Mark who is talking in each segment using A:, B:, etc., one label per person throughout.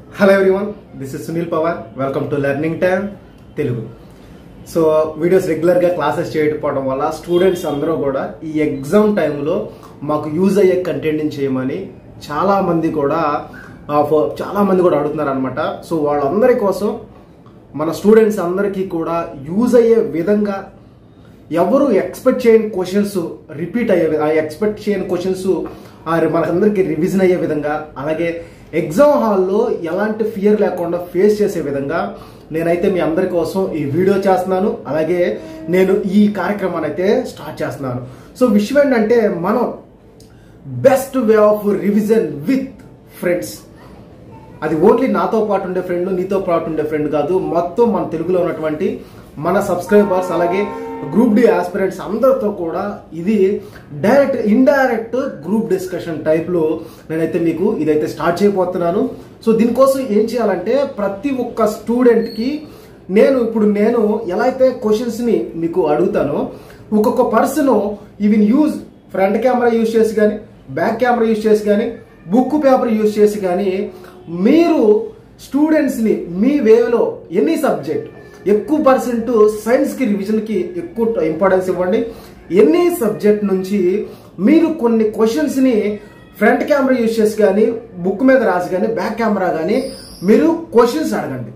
A: hello everyone this is Sunil Pawar welcome to learning time Telugu so videos రెగ్యులర్గా classes చేయకపోవడం వల్ల students అందరూ కూడా ఈ ఎగ్జామ్ టైంలో మాకు యూజ్ అయ్యే కంటెంట్ని చేయమని చాలా మంది కూడా ఆ, ఫో- చాలా మంది కూడా అడుగుతున్నారు అనమాట సో వాళ్ళందరి కోసం మన స్టూడెంట్స్ అందరికీ కూడా యూజ్ అయ్యే విధంగా ఎవరు ఎక్స్పెక్ట్ చేయని క్వశ్చన్స్ రిపీట్ అయ్యే వి- ఆ ఎక్స్పెక్ట్ చేయని క్వశ్చన్స్ మనకందరికి రివిజన్ అయ్యే విధంగా అలాగే ఎగ్జామ్ హాల్లో ఎలాంటి ఫియర్ లేకుండా ఫేస్ చేసే విధంగా నేనైతే మీ అందరి కోసం ఈ వీడియో చేస్తున్నాను అలాగే నేను ఈ కార్యక్రమాన్ని అయితే స్టార్ట్ చేస్తున్నాను సో విషయం ఏంటంటే మనం best way of revision with friends అది ఓన్లీ నాతో పాటు ఉండే ఫ్రెండ్ నీతో పాటు ఉండే ఫ్రెండ్ కాదు మొత్తం మన తెలుగులో ఉన్నటువంటి మన సబ్స్క్రైబర్స్ అలాగే గ్రూప్ డి ఆస్పిరెంట్స్ అందరితో కూడా ఇది డైరెక్ట్ ఇండైరెక్ట్ గ్రూప్ డిస్కషన్ టైప్లో నేనైతే మీకు ఇదైతే స్టార్ట్ చేయబోతున్నాను సో దీనికోసం ఏం చేయాలంటే ప్రతి ఒక్క స్టూడెంట్కి నేను ఇప్పుడు నేను ఎలా అయితే క్వశ్చన్స్ని మీకు అడుగుతానో ఒక్కొక్క person even use front camera use చేసి కానీ బ్యాక్ కెమెరా యూజ్ చేసి కానీ బుక్ పేపర్ యూజ్ చేసి కానీ మీరు స్టూడెంట్స్ని మీ వేలో ఎనీ సబ్జెక్ట్ ఎక్కువ పర్సెంట్ సైన్స్కి రివిజన్కి ఎక్కువ ఇంపార్టెన్స్ ఇవ్వండి ఎనీ సబ్జెక్ట్ నుంచి మీరు కొన్ని క్వశ్చన్స్ని ఫ్రంట్ కెమెరా యూజ్ చేసి కానీ బుక్ మీద రాసి కానీ బ్యాక్ కెమెరా కానీ మీరు క్వశ్చన్స్ అడగండి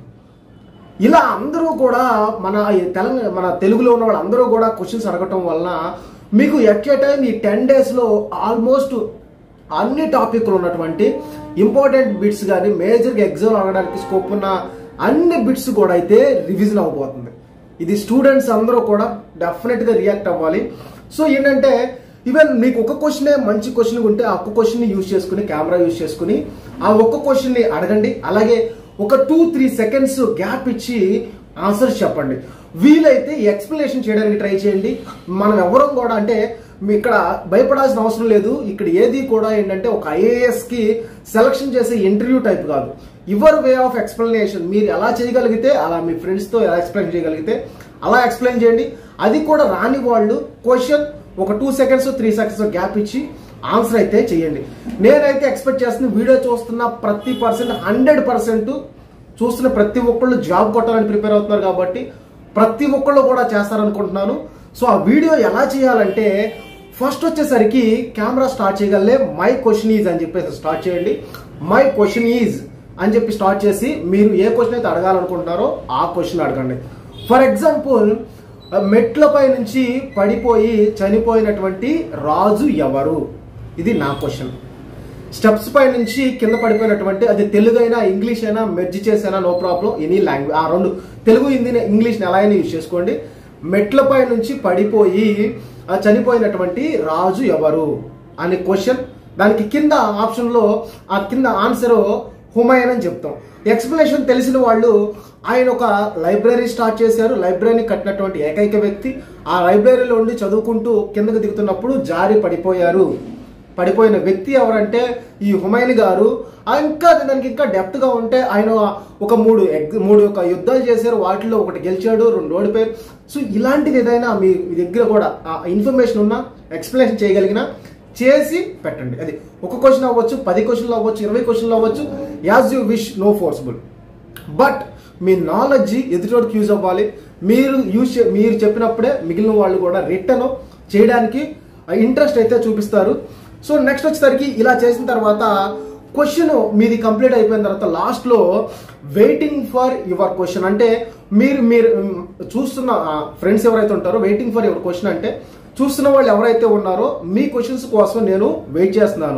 A: ఇలా అందరూ కూడా మన ఈ తెలంగాణ మన తెలుగులో ఉన్న వాళ్ళందరూ కూడా క్వశ్చన్స్ అడగటం వలన మీకు ఎట్ ఏ టైం ఈ టెన్ డేస్లో ఆల్మోస్ట్ అన్ని టాపిక్లు ఉన్నటువంటి ఇంపార్టెంట్ బిట్స్ కానీ మేజర్గా ఎగ్జామ్ అడగడానికి స్కోప్ ఉన్న అన్ని బిట్స్ కూడా అయితే రివిజన్ అవబోతుంది ఇది స్టూడెంట్స్ అందరూ కూడా డెఫినెట్గా రియాక్ట్ అవ్వాలి సో ఏంటంటే ఈవెన్ మీకు ఒక క్వశ్చనే మంచి క్వశ్చన్ ఉంటే ఆ ఒక్క క్వశ్చన్ని యూజ్ చేసుకుని కెమెరా యూజ్ చేసుకుని ఆ ఒక్క క్వశ్చన్ని అడగండి అలాగే ఒక టూ త్రీ సెకండ్స్ గ్యాప్ ఇచ్చి ఆన్సర్స్ చెప్పండి వీలైతే ఎక్స్ప్లెనేషన్ చేయడానికి ట్రై చేయండి మనం ఎవరం కూడా అంటే మీ ఇక్కడ భయపడాల్సిన అవసరం లేదు ఇక్కడ ఏది కూడా ఏంటంటే ఒక ఐఏఎస్ కి సెలక్షన్ చేసే ఇంటర్వ్యూ టైప్ కాదు యువర్ వే ఆఫ్ ఎక్స్ప్లెనేషన్ మీరు ఎలా చేయగలిగితే అలా మీ ఫ్రెండ్స్ తో ఎలా ఎక్స్ప్లెయిన్ చేయగలిగితే అలా ఎక్స్ప్లెయిన్ చేయండి అది కూడా రాని వాళ్ళు క్వశ్చన్ ఒక two seconds three seconds gap ఇచ్చి ఆన్సర్ అయితే చేయండి నేనైతే ఎక్స్పెక్ట్ చేస్తున్న వీడియో చూస్తున్న ప్రతి పర్సెంట్ హండ్రెడ్ పర్సెంట్ చూస్తున్న ప్రతి ఒక్కళ్ళు జాబ్ కొట్టాలని ప్రిపేర్ అవుతున్నారు కాబట్టి ప్రతి ఒక్కళ్ళు కూడా చేస్తారనుకుంటున్నాను సో ఆ వీడియో ఎలా చేయాలంటే ఫస్ట్ వచ్చేసరికి కెమెరా స్టార్ట్ చేయగలే మై క్వశ్చన్ ఈజ్ అని చెప్పేసి స్టార్ట్ చేయండి మై క్వశ్చన్ ఈజ్ అని చెప్పి స్టార్ట్ చేసి మీరు ఏ క్వశ్చన్ అయితే అడగాలనుకుంటున్నారో ఆ క్వశ్చన్ అడగండి ఫర్ ఎగ్జాంపుల్ మెట్లపై నుంచి పడిపోయి చనిపోయినటువంటి రాజు ఎవరు ఇది నా క్వశ్చన్ స్టెప్స్ పై నుంచి కింద పడిపోయినటువంటి అది తెలుగు అయినా ఇంగ్లీష్ అయినా మెర్జ్ చేసైనా నో ప్రాబ్లం ఎనీ లాంగ్వేజ్ ఆ రెండు తెలుగు హిందీ ఇంగ్లీష్ ఎలా అయినా యూజ్ చేసుకోండి మెట్లపై నుంచి పడిపోయి ఆ చనిపోయినటువంటి రాజు ఎవరు అనే క్వశ్చన్ దానికి కింద ఆప్షన్లో ఆ కింద ఆన్సర్ హుమాయన్ అని చెప్తాం ఎక్స్ప్లెనేషన్ తెలిసిన వాళ్ళు ఆయన ఒక లైబ్రరీ స్టార్ట్ చేశారు లైబ్రరీని కట్టినటువంటి ఏకైక వ్యక్తి ఆ లైబ్రరీలో ఉండి చదువుకుంటూ కిందకు దిగుతున్నప్పుడు జారి పడిపోయారు పడిపోయిన వ్యక్తి ఎవరంటే ఈ హుమైన్ గారు ఆ ఇంకా దానికి ఇంకా డెప్త్ గా ఉంటే ఆయన ఒక మూడు ఎగ్ మూడు ఒక యుద్ధాలు చేశారు వాటిలో ఒకటి గెలిచాడు రెండు ఓడిపోయారు సో ఇలాంటిది ఏదైనా మీ మీ దగ్గర కూడా ఆ ఇన్ఫర్మేషన్ ఉన్నా ఎక్స్ప్లెనేషన్ చేయగలిగిన చేసి పెట్టండి అది ఒక క్వశ్చన్ అవ్వచ్చు పది క్వశ్చన్లు అవ్వచ్చు ఇరవై క్వశ్చన్లు అవ్వచ్చు as you wish no forcible but మీ నాలెడ్జ్ ఎదుటివాడికి యూజ్ అవ్వాలి మీరు యూజ్ చే- మీరు చెప్పినప్పుడే మిగిలిన వాళ్ళు కూడా రిటర్న్ చేయడానికి ఇంట్రెస్ట్ అయితే చూపిస్తారు సో నెక్స్ట్ వచ్చేసరికి ఇలా చేసిన తర్వాత క్వశ్చన్ మీది కంప్లీట్ అయిపోయిన తర్వాత లాస్ట్లో వెయిటింగ్ ఫర్ యువర్ క్వశ్చన్ అంటే మీరు మీరు మ్, చూస్తున్న ఫ్రెండ్స్ ఎవరైతే ఉంటారో వెయిటింగ్ ఫర్ యువర్ క్వశ్చన్ అంటే చూస్తున్న వాళ్ళు ఎవరైతే ఉన్నారో మీ క్వశ్చన్స్ కోసం నేను వెయిట్ చేస్తున్నాను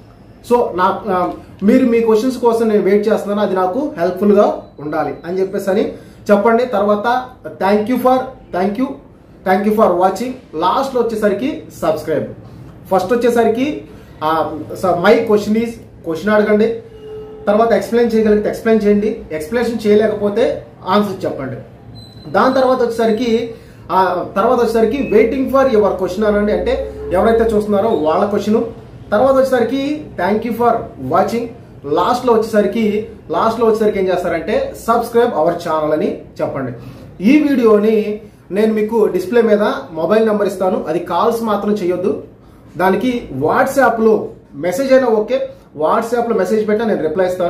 A: సో నా ఆ, మీరు మీ క్వశ్చన్స్ కోసం నేను వెయిట్ చేస్తున్నాను అది నాకు హెల్ప్ఫుల్గా ఉండాలి అని చెప్పేసి అని చెప్పండి తర్వాత thank you for thank you thank you for watching లాస్ట్లో వచ్చేసరికి సబ్స్క్రైబ్ ఫస్ట్ వచ్చేసరికి మై క్వశ్చన్ ఈజ్ క్వశ్చన్ అడగండి తర్వాత ఎక్స్ప్లెయిన్ చేయగలిగితే ఎక్స్ప్లెయిన్ చేయండి ఎక్స్ప్లెనేషన్ చేయలేకపోతే ఆన్సర్ చెప్పండి దాని తర్వాత వచ్చేసరికి ఆ తర్వాత వచ్చేసరికి వెయిటింగ్ ఫర్ యువర్ క్వశ్చన్ అనండి అంటే ఎవరైతే చూస్తున్నారో వాళ్ళ క్వశ్చన్ తర్వాత వచ్చేసరికి థ్యాంక్ యూ ఫర్ వాచింగ్ లాస్ట్లో వచ్చేసరికి లాస్ట్లో వచ్చేసరికి ఏం చేస్తారంటే సబ్స్క్రైబ్ అవర్ ఛానల్ అని చెప్పండి ఈ వీడియోని నేను మీకు డిస్ప్లే మీద మొబైల్ నెంబర్ ఇస్తాను అది కాల్స్ మాత్రం చేయొద్దు దానికి వాట్సాప్లో మెసేజ్ అయినా ఓకే వాట్సాప్లో మెసేజ్ పెట్టా నేను రిప్లై ఇస్తాను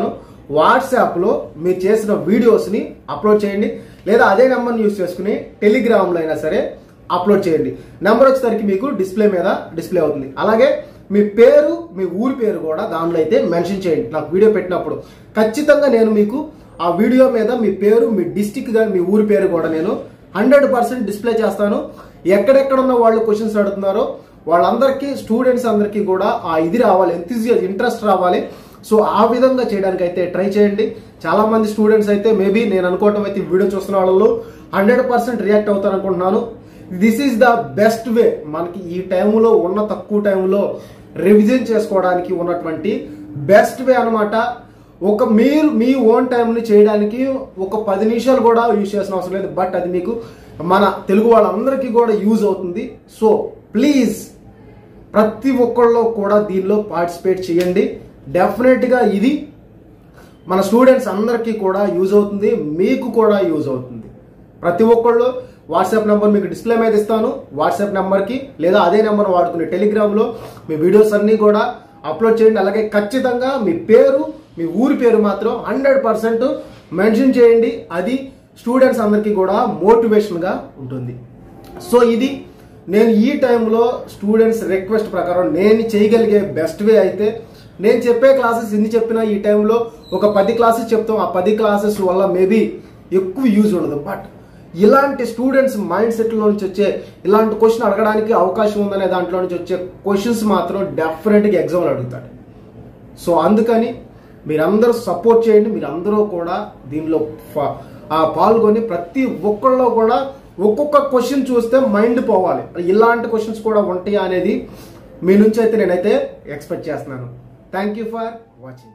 A: వాట్సాప్లో మీరు చేసిన వీడియోస్ని అప్లోడ్ చేయండి లేదా అదే నెంబర్ని యూస్ చేసుకుని టెలిగ్రామ్లో అయినా సరే అప్లోడ్ చేయండి నెంబర్ వచ్చేసరికి మీకు డిస్ప్లే మీద డిస్ప్లే అవుతుంది అలాగే మీ పేరు మీ ఊరి పేరు కూడా దానిలో అయితే మెన్షన్ చేయండి నాకు వీడియో పెట్టినప్పుడు ఖచ్చితంగా నేను మీకు ఆ వీడియో మీద మీ పేరు మీ డిస్టిక్ గా మీ ఊరి పేరు కూడా నేను హండ్రెడ్ పర్సెంట్ డిస్ప్లే చేస్తాను ఎక్కడెక్కడ ఉన్న వాళ్ళు క్వశ్చన్స్ అడుగుతున్నారో వాళ్ళందరికీ స్టూడెంట్స్ అందరికీ కూడా ఆ ఇది రావాలి ఎంతజియా ఇంట్రెస్ట్ రావాలి సో ఆ విధంగా చేయడానికి అయితే ట్రై చేయండి చాలా మంది స్టూడెంట్స్ అయితే మేబీ నేను అనుకోవటం అయితే ఈ వీడియో చూస్తున్న వాళ్ళు హండ్రెడ్ పర్సెంట్ రియాక్ట్ అవుతారు అనుకుంటున్నాను this is the best way మనకి ఈ టైంలో ఉన్న తక్కువ టైంలో రివిజన్ చేసుకోవడానికి ఉన్నటువంటి బెస్ట్ వే అన్నమాట ఒక మీరు మీ ఓన్ టైంని చేయడానికి ఒక పది నిమిషాలు కూడా యూజ్ చేసిన అవసరం లేదు బట్ అది మీకు మన తెలుగు వాళ్ళందరికీ కూడా యూజ్ అవుతుంది సో ప్లీజ్ ప్రతి ఒక్కళ్ళు కూడా దీనిలో పార్టిసిపేట్ చేయండి డెఫినెట్గా ఇది మన స్టూడెంట్స్ అందరికీ కూడా యూజ్ అవుతుంది మీకు కూడా యూజ్ అవుతుంది ప్రతి ఒక్కళ్ళు వాట్సాప్ నెంబర్ మీకు డిస్ప్లే మీద ఇస్తాను వాట్సాప్ నెంబర్కి లేదా అదే నెంబర్ వాడుకునే టెలిగ్రామ్లో మీ వీడియోస్ అన్నీ కూడా అప్లోడ్ చేయండి అలాగే ఖచ్చితంగా మీ పేరు మీ ఊరి పేరు మాత్రం హండ్రెడ్ పర్సెంట్ మెన్షన్ చేయండి అది స్టూడెంట్స్ అందరికీ కూడా మోటివేషన్గా ఉంటుంది సో ఇది నేను ఈ టైంలో స్టూడెంట్స్ రిక్వెస్ట్ ప్రకారం నేను చేయగలిగే బెస్ట్ వే అయితే నేను చెప్పే క్లాసెస్ ఎన్ని చెప్పినా ఈ టైంలో ఒక పది క్లాసెస్ చెప్తాం ఆ పది క్లాసెస్ వల్ల మేబీ ఎక్కువ యూజ్ ఉండదు బట్ ఇలాంటి స్టూడెంట్స్ మైండ్ సెట్లో నుంచి వచ్చే ఇలాంటి క్వశ్చన్ అడగడానికి అవకాశం ఉందనే దాంట్లో నుంచి వచ్చే క్వశ్చన్స్ మాత్రం డెఫినెట్గా ఎగ్జామ్లో అడుగుతాడు సో అందుకని మీరందరూ సపోర్ట్ చేయండి మీరందరూ కూడా దీనిలో ఫ- ఆ పాల్గొని ప్రతి ఒక్కళ్ళలో కూడా ఒక్కొక్క క్వశ్చన్ చూస్తే మైండ్ పోవాలి ఇలాంటి క్వశ్చన్స్ కూడా ఉంటాయా అనేది మీ నుంచి అయితే నేనైతే ఎక్స్పెక్ట్ చేస్తున్నాను థ్యాంక్ యూ ఫర్ వాచింగ్